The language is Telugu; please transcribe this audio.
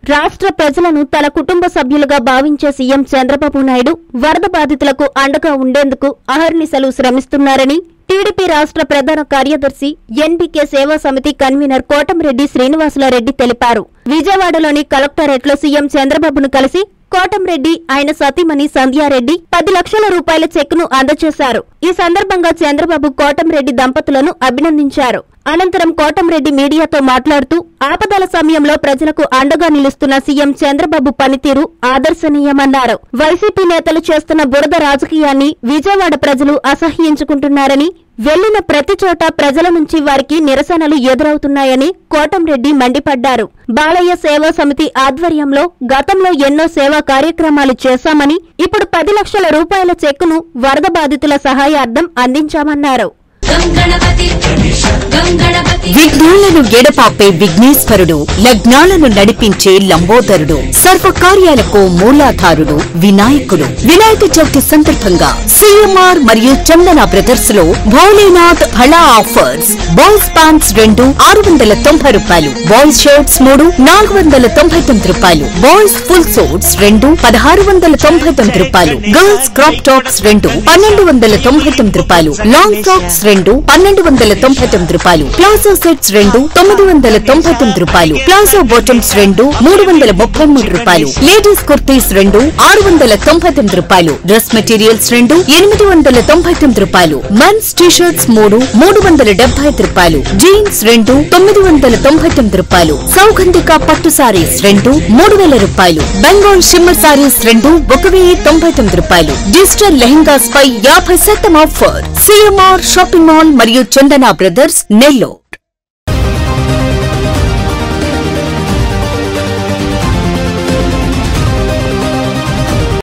రాష్ట్ర ప్రజలను తన కుటుంబ సభ్యులుగా భావించే సీఎం చంద్రబాబు నాయుడు వరద బాధితులకు అండగా ఉండేందుకు అహర్నిశలు శ్రమిస్తున్నారని టీడీపీ రాష్ట్ర ప్రధాన కార్యదర్శి ఎన్బీకే సేవా సమితి కన్వీనర్ కోటంరెడ్డి శ్రీనివాసులరెడ్డి తెలిపారు విజయవాడలోని కలెక్టరేట్లో సీఎం చంద్రబాబును కలిసి కోటంరెడ్డి ఆయన సతీమణి సంధ్యారెడ్డి పది లక్షల రూపాయల చెక్కును అందజేశారు ఈ సందర్భంగా చంద్రబాబు కోటంరెడ్డి దంపతులను అభినందించారు అనంతరం కోటంరెడ్డి మీడియాతో మాట్లాడుతూ ఆపదల సమయంలో ప్రజలకు అండగా నిలుస్తున్న సీఎం చంద్రబాబు పనితీరు ఆదర్శనీయమన్నారు వైసీపీ నేతలు చేస్తున్న బురద రాజకీయాన్ని విజయవాడ ప్రజలు అసహ్యించుకుంటున్నారని వెళ్లిన ప్రతి చోట ప్రజల నుంచి వారికి నిరసనలు ఎదురవుతున్నాయని కోటంరెడ్డి మండిపడ్డారు బాలయ్య సేవా సమితి ఆధ్వర్యంలో గతంలో ఎన్నో సేవా కార్యక్రమాలు చేశామని ఇప్పుడు పది లక్షల రూపాయల చెక్కును వరద బాధితుల సహాయార్థం అందించామన్నారు గం గణపతి గం గణపతి విఘ్నాలను ఎడపాపే విఘ్నేశ్వరుడు లగ్నాలను నడిపించే లంబోదరుడు సర్వకార్యాలకు మూలాధారుడు వినాయకుడు వినాయక చవితి సందర్భంగా సిఎంఆర్ మరియు చందన బ్రదర్స్ లో భోలేనాథ్ హళా ఆఫర్స్ బాయ్స్ ప్యాంట్స్ రెండు ఆరు వందల తొంభై రూపాయలు బాయ్స్ షర్ట్స్ మూడు నాలుగు వందల తొంభై తొమ్మిది రూపాయలు బాయ్స్ ఫుల్ సూట్స్ రెండు పదహారు వందల తొంభై తొమ్మిది రూపాయలు గర్ల్స్ క్రాప్ టాప్స్ రెండు పన్నెండు వందల తొంభై తొమ్మిది రూపాయలు లాంగ్ ఫ్రాక్స్ రెండు పన్నెండు వందల తొంభై తొమ్మిది రూపాయలు ప్లాజో సెట్స్ రెండు తొమ్మిది వందల తొంభై తొమ్మిది రూపాయలు ప్లాజో బాటమ్స్ రెండు మూడు వందల ముప్పై మూడు రూపాయలు లేడీస్ కుర్తీస్ రెండు ఆరు వందల తొంభై తొమ్మిది రూపాయలు డ్రెస్ మెటీరియల్స్ రెండు ఎనిమిది వందల తొంభై తొమ్మిది రూపాయలు మెన్స్ టీ షర్ట్స్ మూడు మూడు వందల డెబ్బై ఐదు రూపాయలు జీన్స్ రెండు తొమ్మిది వందల తొంభై తొమ్మిది రూపాయలు సౌగంధిక పట్టు సారీస్ రెండు మూడు వేల రూపాయలు బెంగాల్ షిమ్మర్ సారీస్ రెండు ఒక వెయ్యి తొంభై తొమ్మిది రూపాయలు డిజిటల్ లెహంగాస్ పై యాభై శాతం ఆఫర్ సిఎంఆర్ షాపింగ్ మాల్ మరియు చందన బ్రదర్స్ నెల్లూరు